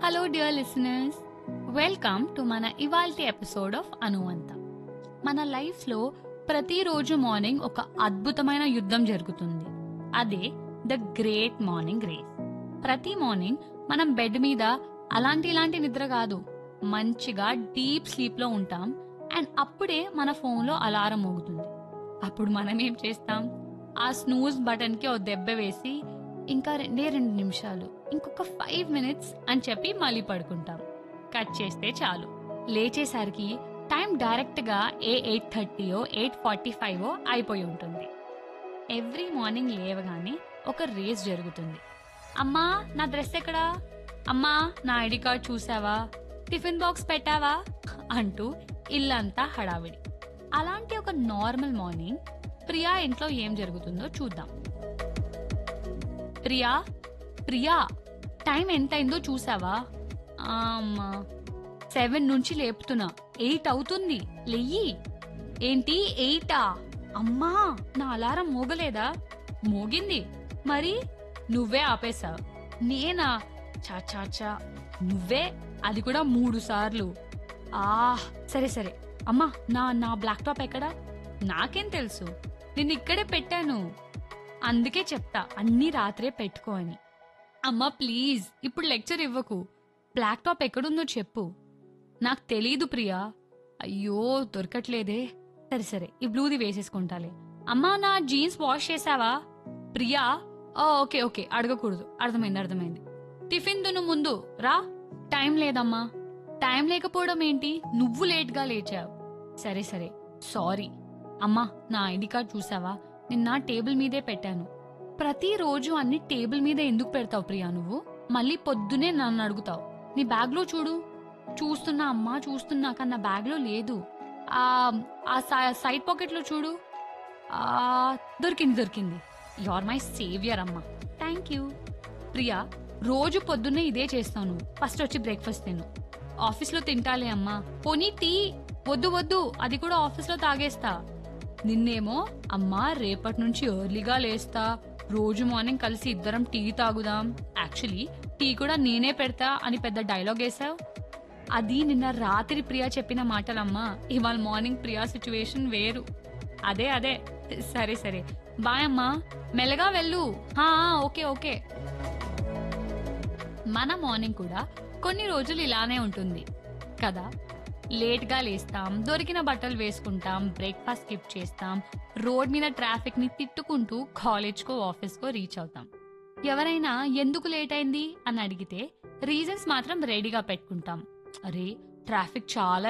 hello dear listeners welcome to మన ఇవాల్టి episode of అనువంత మన లైఫ్లో ప్రతిరోజు మార్నింగ్ ఒక అద్భుతమైన యుద్ధం జరుగుతుంది అదే ద గ్రేట్ మార్నింగ్ రేస్ ప్రతి మార్నింగ్ మనం బెడ్ మీద అలాంటి ఇలాంటి నిద్ర కాదు మంచిగా డీప్ స్లీప్లో ఉంటాం అండ్ అప్పుడే మన ఫోన్లో అలారం మోగుతుంది అప్పుడు మనం ఏం చేస్తాం ఆ స్నూజ్ బటన్కి ఓ దెబ్బ వేసి ఇంకా రెండే రెండు నిమిషాలు ఇంకొక ఫైవ్ మినిట్స్ అని చెప్పి మళ్ళీ పడుకుంటాం కట్ చేస్తే చాలు లేచేసరికి టైం డైరెక్ట్గా ఏ ఎయిట్ థర్టీయో ఎయిట్ ఫార్టీ ఫైవ్ అయిపోయి ఉంటుంది ఎవ్రీ మార్నింగ్ లేవగానే ఒక రేస్ జరుగుతుంది అమ్మా నా డ్రెస్ ఎక్కడా అమ్మా నా ఐడి కార్డ్ చూసావా టిఫిన్ బాక్స్ పెట్టావా అంటూ ఇల్లంతా హడావిడి అలాంటి ఒక నార్మల్ మార్నింగ్ ప్రియా ఇంట్లో ఏం జరుగుతుందో చూద్దాం ప్రియా ప్రియా టైం ఎంతైందో చూసావా ఆ, అమ్మా సెవెన్ నుంచి లేపుతున్నా ఎయిట్ అవుతుంది లెయ్యి ఏంటి ఎయిటా అమ్మా నా అలారం మోగలేదా మోగింది మరి నువ్వే ఆపేశావు నేనా చా చా చా నువ్వే అది కూడా మూడు సార్లు ఆ సరే సరే అమ్మా నా నా బ్లాక్ టాప్ ఎక్కడా నాకేం తెలుసు నేను ఇక్కడే పెట్టాను అందుకే చెప్తా అన్ని రాత్రే పెట్టుకో అని అమ్మా ప్లీజ్ ఇప్పుడు లెక్చర్ ఇవ్వకు బ్లాక్ టాప్ ఎక్కడుందో చెప్పు నాకు తెలీదు ప్రియా అయ్యో దొరకట్లేదే సరే సరే ఈ బ్లూది వేసేసుకుంటాలే అమ్మా నా జీన్స్ వాష్ చేసావా ప్రియా ఆ, ఓకే ఓకే అడగకూడదు అర్థమైంది అర్థమైంది టిఫిన్ దును ముందు రా టైం లేదమ్మా టైం లేకపోవడం ఏంటి నువ్వు లేట్గా లేచావు సరే సరే సారీ అమ్మా నా ఐడి కార్డ్ చూసావా నిన్న టేబుల్ మీదే పెట్టాను ప్రతిరోజు అన్ని టేబుల్ మీద ఎందుకు పెడతావు ప్రియా నువ్వు మళ్ళీ పొద్దునే నన్ను అడుగుతావు నీ బ్యాగ్లో చూడు చూస్తున్నా అమ్మా చూస్తున్నా కానీ నా బ్యాగ్లో లేదు ఆ ఆ సై- సైడ్ పాకెట్లో చూడు ఆ దొరికింది దొరికింది యు ఆర్ మై సేవియర్ అమ్మా థ్యాంక్ యూ ప్రియా రోజు పొద్దున్నే ఇదే చేస్తాను ఫస్ట్ వచ్చి బ్రేక్ఫాస్ట్ తిను ఆఫీస్లో తింటాలే అమ్మా పోనీ టీ వద్దు వద్దు అది కూడా ఆఫీస్లో తాగేస్తా నిన్నేమో అమ్మా రేపటి నుంచి ఎర్లీగా లేస్తా రోజు మార్నింగ్ కలిసి ఇద్దరం టీ తాగుదాం యాక్చువల్లీ టీ కూడా నేనే పెడతా అని పెద్ద డైలాగ్ వేసావు అది నిన్న రాత్రి ప్రియా చెప్పిన మాటలమ్మా ఇవాళ మార్నింగ్ ప్రియా సిచ్యువేషన్ వేరు అదే అదే సరే సరే బాయ్ అమ్మా మెల్లగా వెళ్ళు హా ఓకే ఓకే మన మార్నింగ్ కూడా కొన్ని రోజులు ఇలానే ఉంటుంది కదా లేట్గా లేస్తాం దొరికిన బట్టలు వేసుకుంటాం బ్రేక్ఫాస్ట్ స్కిప్ చేస్తాం రోడ్ మీద ట్రాఫిక్ ని తిట్టుకుంటూ కాలేజ్కో ఆఫీస్కో రీచ్ అవుతాం ఎవరైనా ఎందుకు లేట్ అయింది అని అడిగితే రీజన్స్ మాత్రం రెడీగా పెట్టుకుంటాం అరే ట్రాఫిక్ చాలా